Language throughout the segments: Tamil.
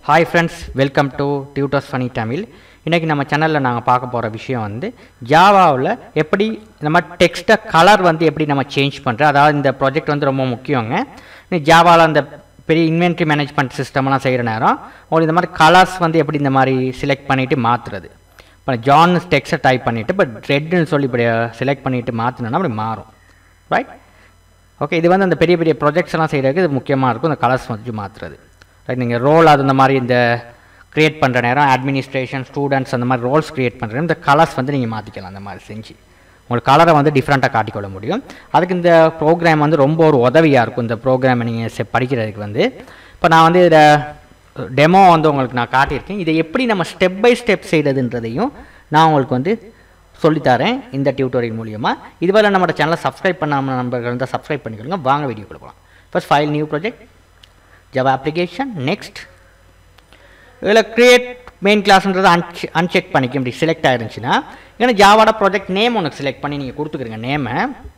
hi friends welcome to tutors funny Tamil இன்றைக்கி நம்ம சேனலில் நாங்கள் பார்க்க போகிற விஷயம் வந்து ஜாவாவில் எப்படி நம்ம டெக்ஸ்ட்டை கலர் வந்து எப்படி நம்ம சேஞ்ச் பண்ணுறது அதாவது இந்த ப்ராஜெக்ட் வந்து ரொம்ப முக்கியங்க இந்த ஜாவாவில் அந்த பெரிய இன்வென்ட்ரி மேனேஜ்மெண்ட் சிஸ்டம்லாம் செய்கிற நேரம் உங்களுக்கு இந்த மாதிரி கலர்ஸ் வந்து எப்படி இந்த மாதிரி செலக்ட் பண்ணிவிட்டு மாற்றுறது இப்போ ஜான் டெக்ஸ்ட்டை டைப் பண்ணிவிட்டு இப்போ ரெட்னு சொல்லி இப்படி செலக்ட் பண்ணிவிட்டு மாற்றினோன்னா அப்படி மாறும் ரைட் ஓகே இது வந்து அந்த பெரிய பெரிய ப்ராஜெக்ட்ஸ் எல்லாம் செய்கிறதுக்கு இது முக்கியமாக இருக்கும் இந்த கலர்ஸ் வந்து மாற்றுறது ரைட் நீங்கள் ரோல் அது இந்த மாதிரி இந்த க்ரியேட் பண்ணுற நேரம் அட்மினிஸ்ட்ரேஷன் ஸ்டூடெண்ட்ஸ் அந்த மாதிரி ரோல்ஸ் க்ரியேட் பண்ணுற இந்த கலர்ஸ் வந்து நீங்கள் மாற்றிக்கலாம் அந்த மாதிரி செஞ்சு உங்களுக்கு கலரை வந்து டிஃப்ரெண்ட்டாக காட்டிக்கொள்ள முடியும் அதுக்கு இந்த ப்ரோக்ராம் வந்து ரொம்ப ஒரு உதவியாக இருக்கும் இந்த ப்ரோக்ராமை நீங்கள் செ படிக்கிறதுக்கு வந்து இப்போ நான் வந்து இதில் டெமோ வந்து உங்களுக்கு நான் காட்டியிருக்கேன் இதை எப்படி நம்ம ஸ்டெப் பை ஸ்டெப் செய்கிறதுன்றதையும் நான் உங்களுக்கு வந்து சொல்லித்தரேன் இந்த டியூட்டோரியல் மூலியமாக இதுவரை நம்மளோட சேனலை சப்ஸ்கிரைப் பண்ணாமல் நம்பர்கள் இருந்தால் சப்ஸ்கிரைப் பண்ணிக்கொள்ளுங்க வாங்க வீடியோ கொடுக்கலாம் first file new project Java application next இதில் க்ரியேட் மெயின் கிளாஸ்ன்றது அன்ச் அன்செக் பண்ணிக்க இப்படி செலக்ட் ஆயிருந்துச்சுன்னா ஏன்னா ஜாவாட ப்ராஜெக்ட் நேம் உனக்கு செலக்ட் பண்ணி நீங்கள் கொடுத்துக்கிறீங்க நேமை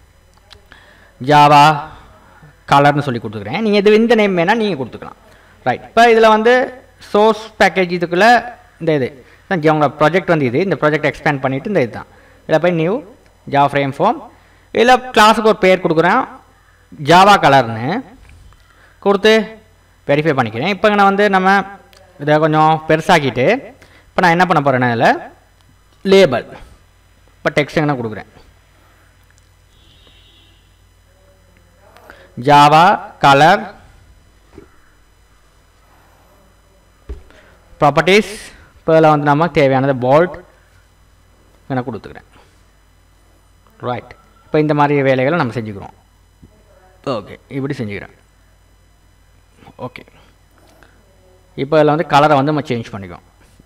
ஜாவா கலர்னு சொல்லி கொடுத்துக்கிறேன் நீங்கள் இது இந்த நேம் வேணால் நீங்கள் கொடுத்துக்கலாம் ரைட் இப்போ இதில் வந்து சோர்ஸ் பேக்கேஜ் இதுக்குள்ளே இந்த இது தான் உங்களோட ப்ராஜெக்ட் வந்து இது இந்த ப்ராஜெக்ட் எக்ஸ்பேண்ட் பண்ணிவிட்டு இந்த இதுதான் இதில் போய் நியூ ஜாவா ஃப்ரேம் ஃபார்ம் இதில் கிளாஸுக்கு ஒரு பேர் கொடுக்குறேன் ஜாவா கலர்னு கொடுத்து வெரிஃபை பண்ணிக்கிறேன் இப்போ நான் வந்து நம்ம இதை கொஞ்சம் பெருசாக்கிட்டு இப்போ நான் என்ன பண்ண போகிறேன்னா இதில் லேபல் இப்போ டெக்ஸ்ட் என்ன கொடுக்குறேன் ஜாவா கலர் ப்ராப்பர்ட்டிஸ் இப்போ இதில் வந்து நம்ம தேவையானது போல்ட் நான் கொடுத்துக்கிறேன் ரைட் இப்போ இந்த மாதிரி வேலைகளை நம்ம செஞ்சுக்கிறோம் ஓகே இப்படி செஞ்சுக்கிறேன் ஓகே இப்போ இதில் வந்து கலரை வந்து நம்ம சேஞ்ச் பண்ணிக்குவோம்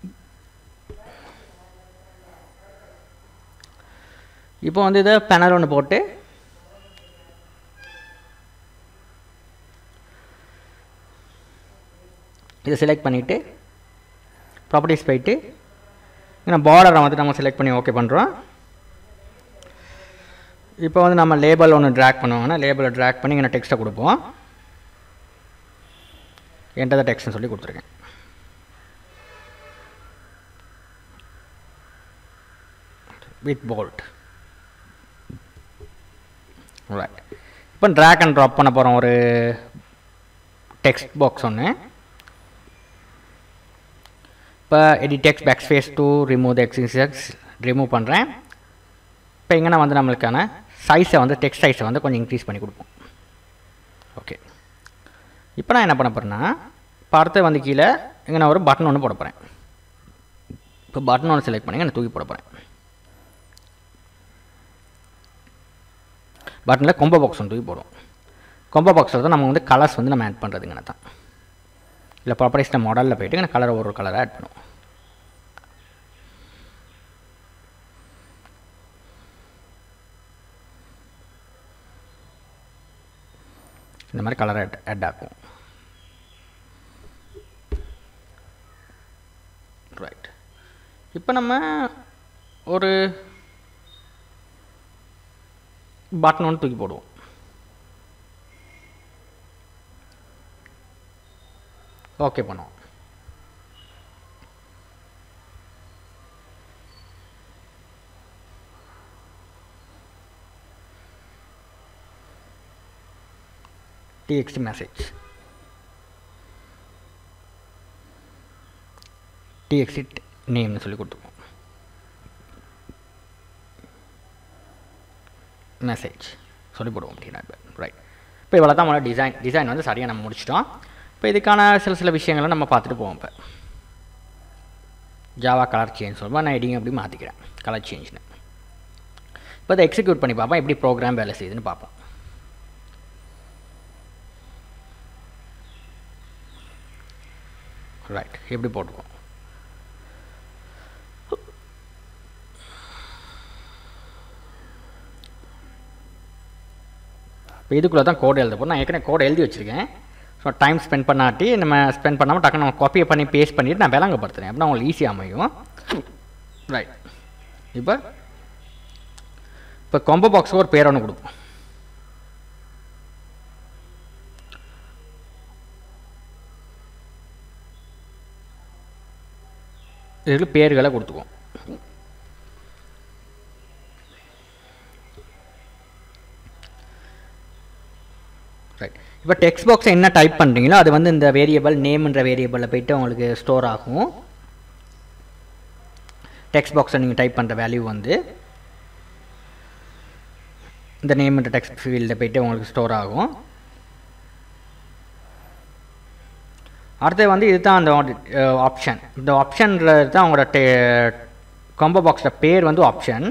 இப்போ வந்து இதை பேனல் ஒன்று போட்டு இதை செலக்ட் பண்ணிவிட்டு ப்ராப்பர்ட்டிஸ் போயிட்டு ஏன்னா பார்டரை வந்து நம்ம செலக்ட் பண்ணி ஓகே பண்ணுறோம் இப்போ வந்து நம்ம லேபிள் ஒன்று ட்ராக் பண்ணுவாங்கன்னா லேபிளை ட்ராக் பண்ணி இங்கே டெக்ஸ்ட்டை கொடுப்போம் என்கிட்ட தான் டெக்ஸ்ட்னு சொல்லி கொடுத்துருக்கேன் வித் போல்ட் ரைட் இப்போ ட்ராக் அண்ட் ட்ராப் பண்ண போகிறோம் ஒரு டெக்ஸ்ட் பாக்ஸ் ஒன்று இப்போ edit text backspace to remove the existings remove பண்ணுறேன் இப்போ இங்கே வந்து நம்மளுக்கான சைஸை வந்து டெக்ஸ்ட் சைஸை வந்து கொஞ்சம் இன்க்ரீஸ் பண்ணி கொடுப்போம் ஓகே இப்போ நான் என்ன பண்ண போகிறேன்னா இப்போ அடுத்து வந்து கீழே இங்கே நான் ஒரு பட்டன் ஒன்று போட போகிறேன் இப்போ பட்டன் ஒன்று செலக்ட் பண்ணி நான் தூக்கி போட போகிறேன் பட்டனில் கொம்போ பாக்ஸ் ஒன்று தூக்கி போடுவோம் கொம்போ பாக்ஸில் தான் நம்ம வந்து கலர்ஸ் வந்து நம்ம ஆட் பண்ணுறதுங்கண்ணா தான் இல்லை ப்ராப்பர்ட்டிஸ் மாடலில் போயிட்டு நான் கலரை ஒரு கலரை ஆட் பண்ணுவோம் இந்த மாதிரி கலர் ஆட் ஆட் ஆகும் ரைட் இப்போ நம்ம ஒரு பட்டன் ஒன்று தூக்கி போடுவோம் ஓகே பண்ணுவோம் txt message txt நேம்னு சொல்லி கொடுத்துருக்கோம் மெசேஜ் சொல்லி போடுவோம் அப்படின்னா இப்போ ரைட் இப்போ இவ்வளோ தான் டிசைன் டிசைன் வந்து சரியாக நம்ம முடிச்சிட்டோம் இப்போ இதுக்கான சில சில விஷயங்களை நம்ம பார்த்துட்டு போவோம் இப்போ ஜாவா கலர் சேஞ்ச் சொல்லுவோம் நான் எடிங் அப்படி மாற்றிக்கிறேன் கலர் சேஞ்ச்னு இப்போ இதை எக்ஸிக்யூட் பண்ணி பார்ப்போம் எப்படி ப்ரோக்ராம் வேலை செய்யுதுன்னு பார்ப்போம் ரைட் எப்படி போட்டுக்குவோம் இப்போ இதுக்குள்ளே தான் கோடு எழுத போகிறோம் நான் ஏற்கனவே கோடு எழுதி வச்சுருக்கேன் ஸோ டைம் ஸ்பெண்ட் பண்ணாட்டி நம்ம ஸ்பெண்ட் பண்ணாமல் டக்குனு நம்ம காப்பியை பண்ணி பேஸ்ட் பண்ணிவிட்டு நான் விளங்கப்படுத்துகிறேன் அப்படின்னா உங்களுக்கு ஈஸியாக அமையும் ரைட் இப்போ இப்போ கொம்போ பாக்ஸுக்கு ஒரு பேர் ஒன்று கொடுப்போம் இதில் பேர்களை கொடுத்துக்குவோம் ரைட் இப்போ டெக்ஸ்ட் பாக்ஸை என்ன டைப் பண்ணுறீங்களோ அது வந்து இந்த வேரியபிள் நேம்ன்ற வேரியபிளில் போயிட்டு உங்களுக்கு ஸ்டோர் ஆகும் டெக்ஸ்ட் பாக்ஸை நீங்கள் டைப் பண்ணுற வேல்யூ வந்து இந்த நேம்ன்ற டெக்ஸ்ட் ஃபீல்டில் போயிட்டு உங்களுக்கு ஸ்டோர் ஆகும் அடுத்து வந்து இதுதான் அந்த ஆப்ஷன் இந்த ஆப்ஷனில் தான் உங்களோட டே காம்போ பாக்ஸோட பேர் வந்து ஆப்ஷன்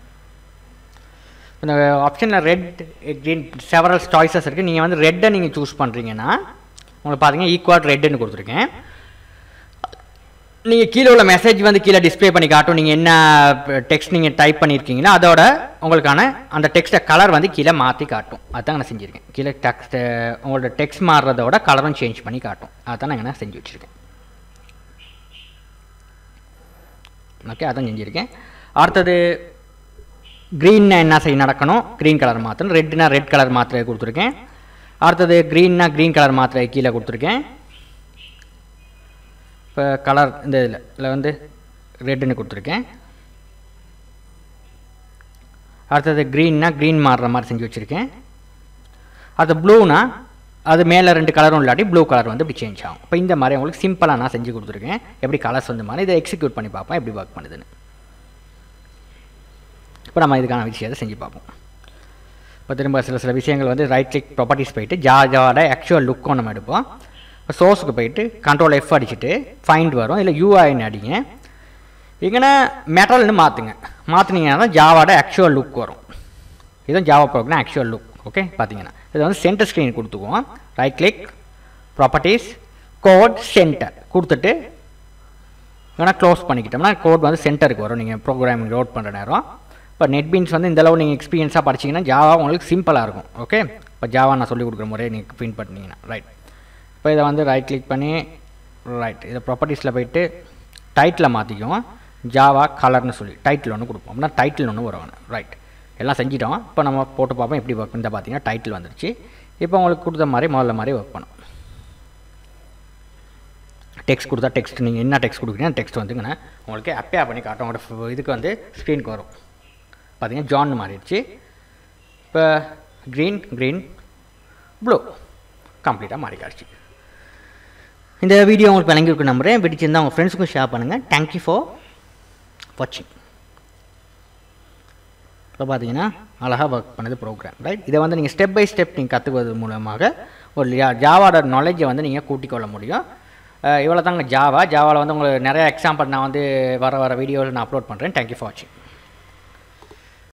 இந்த ஆப்ஷனில் ரெட் க்ரீன் செவரல் சாய்ஸஸ் இருக்குது நீங்கள் வந்து ரெட்டை நீங்கள் சூஸ் பண்ணுறீங்கன்னா உங்களுக்கு பார்த்தீங்கன்னா ஈக்குவல் ரெட்டுன்னு கொடுத்துருக்கேன் நீங்கள் கீழே உள்ள மெசேஜ் வந்து கீழே டிஸ்ப்ளே பண்ணி காட்டும் நீங்கள் என்ன டெக்ஸ்ட் நீங்கள் டைப் பண்ணியிருக்கீங்களோ அதோட உங்களுக்கான அந்த டெக்ஸ்ட்டை கலர் வந்து கீழே மாற்றி காட்டும் அதுதான் நான் செஞ்சுருக்கேன் கீழே டெக்ஸ்ட்டு உங்களோட டெக்ஸ்ட் மாறுறதோட கலரும் சேஞ்ச் பண்ணி காட்டும் அதுதான் நான் நான் செஞ்சு வச்சுருக்கேன் ஓகே அதான் செஞ்சுருக்கேன் அடுத்தது க்ரீன்னா என்ன செய்ய நடக்கணும் க்ரீன் கலர் மாற்றணும் ரெட்னா ரெட் கலர் மாத்திரை கொடுத்துருக்கேன் அடுத்தது க்ரீன்னா க்ரீன் கலர் மாத்திரை கீழே கொடுத்துருக்கேன் இப்போ கலர் இந்த இதில் இதில் வந்து ரெட்டுன்னு கொடுத்துருக்கேன் அடுத்தது க்ரீன்னா க்ரீன் மாறுற மாதிரி செஞ்சு வச்சுருக்கேன் அது ப்ளூனா அது மேலே ரெண்டு கலரும் இல்லாட்டி ப்ளூ கலர் வந்து இப்படி சேஞ்ச் ஆகும் இப்போ இந்த மாதிரி உங்களுக்கு சிம்பிளாக நான் செஞ்சு கொடுத்துருக்கேன் எப்படி கலர்ஸ் வந்து மாதிரி இதை எக்ஸிக்யூட் பண்ணி பார்ப்போம் எப்படி ஒர்க் பண்ணுதுன்னு இப்போ நம்ம இதுக்கான விஷயத்தை செஞ்சு பார்ப்போம் இப்போ திரும்ப சில சில விஷயங்கள் வந்து ரைட் கிளிக் ப்ராப்பர்ட்டிஸ் போயிட்டு ஜா ஜாவோட ஆக்சுவல் லுக்கும் நம்ம எடுப்போம் இப்போ சோர்ஸுக்கு போயிட்டு கண்ட்ரோல் எஃப் அடிச்சுட்டு ஃபைண்ட் வரும் இல்லை யூஐன்னு அடிங்க இங்கே மெட்டல்னு மாற்றுங்க மாற்றினீங்கன்னா தான் ஜாவோட ஆக்சுவல் லுக் வரும் இதுதான் Java program actual look okay பார்த்தீங்கன்னா இது வந்து சென்டர் ஸ்க்ரீன் கொடுத்துக்குவோம் right click properties code centre கொடுத்துட்டு வேணால் க்ளோஸ் பண்ணிக்கிட்டோம்னா கோட் வந்து சென்டருக்கு வரும் நீங்கள் ப்ரோக்ராமிங் லோட் பண்ணுற நேரம் இப்போ நெட்பீன்ஸ் வந்து இந்த அளவு நீங்கள் எக்ஸ்பீரியன்ஸாக படிச்சிங்கன்னா ஜாவா உங்களுக்கு சிம்பிளாக இருக்கும் ஓகே இப்போ ஜாவா நான் சொல்லிக் கொடுக்குற முறையை நீங்கள் பிரிண்ட் பண்ணிங்கன்னா ரைட் இப்போ இதை வந்து ரைட் கிளிக் பண்ணி ரைட் இதை ப்ராப்பர்ட்டிஸில் போயிட்டு டைட்டில் மாற்றிக்குவோம் ஜாவா கலர்னு சொல்லி டைட்டில் ஒன்று கொடுப்போம் அப்படின்னா டைட்டில் ஒன்று வரும் ரைட் எல்லாம் செஞ்சிட்டோம் இப்போ நம்ம போட்டு பார்ப்போம் எப்படி ஒர்க் பண்ணி பார்த்தீங்கன்னா டைட்டில் வந்துருச்சு இப்போ உங்களுக்கு கொடுத்த மாதிரி முதல்ல மாதிரி ஒர்க் பண்ணும் டெக்ஸ்ட் கொடுத்தா டெக்ஸ்ட் நீங்கள் என்ன டெக்ஸ்ட் கொடுக்குறீங்க டெக்ஸ்ட் வந்துங்கண்ணா உங்களுக்கு அப்பே பண்ணி காட்டும் உங்களோட இதுக்கு வந்து ஸ்க்ரீனுக்கு வரும் பார்த்தீங்கன்னா ஜான் மாறிடுச்சு இப்போ க்ரீன் க்ரீன் ப்ளூ கம்ப்ளீட்டாக மாறி காட்சி இந்த வீடியோ உங்களுக்கு விளங்கியிருக்கு நம்புறேன் பிடிச்சிருந்தா உங்கள் ஃப்ரெண்ட்ஸுக்கும் ஷேர் பண்ணுங்கள் தேங்க்யூ ஃபார் வாட்சிங் இப்போ பார்த்தீங்கன்னா அழகாக ஒர்க் பண்ணது ப்ரோக்ராம் ரைட் இதை வந்து நீங்கள் ஸ்டெப் பை ஸ்டெப் நீங்கள் கற்றுக்குவது மூலமாக ஒரு ஜாவாவோட நாலேஜை வந்து நீங்கள் கூட்டிக் கொள்ள முடியும் இவ்வளோ தாங்க ஜாவா ஜாவாவில் வந்து உங்களுக்கு நிறைய எக்ஸாம்பிள் நான் வந்து வர வர வீடியோவில் நான் அப்லோட் பண்ணுறேன் தேங்க்யூ ஃபார் வாட்சிங்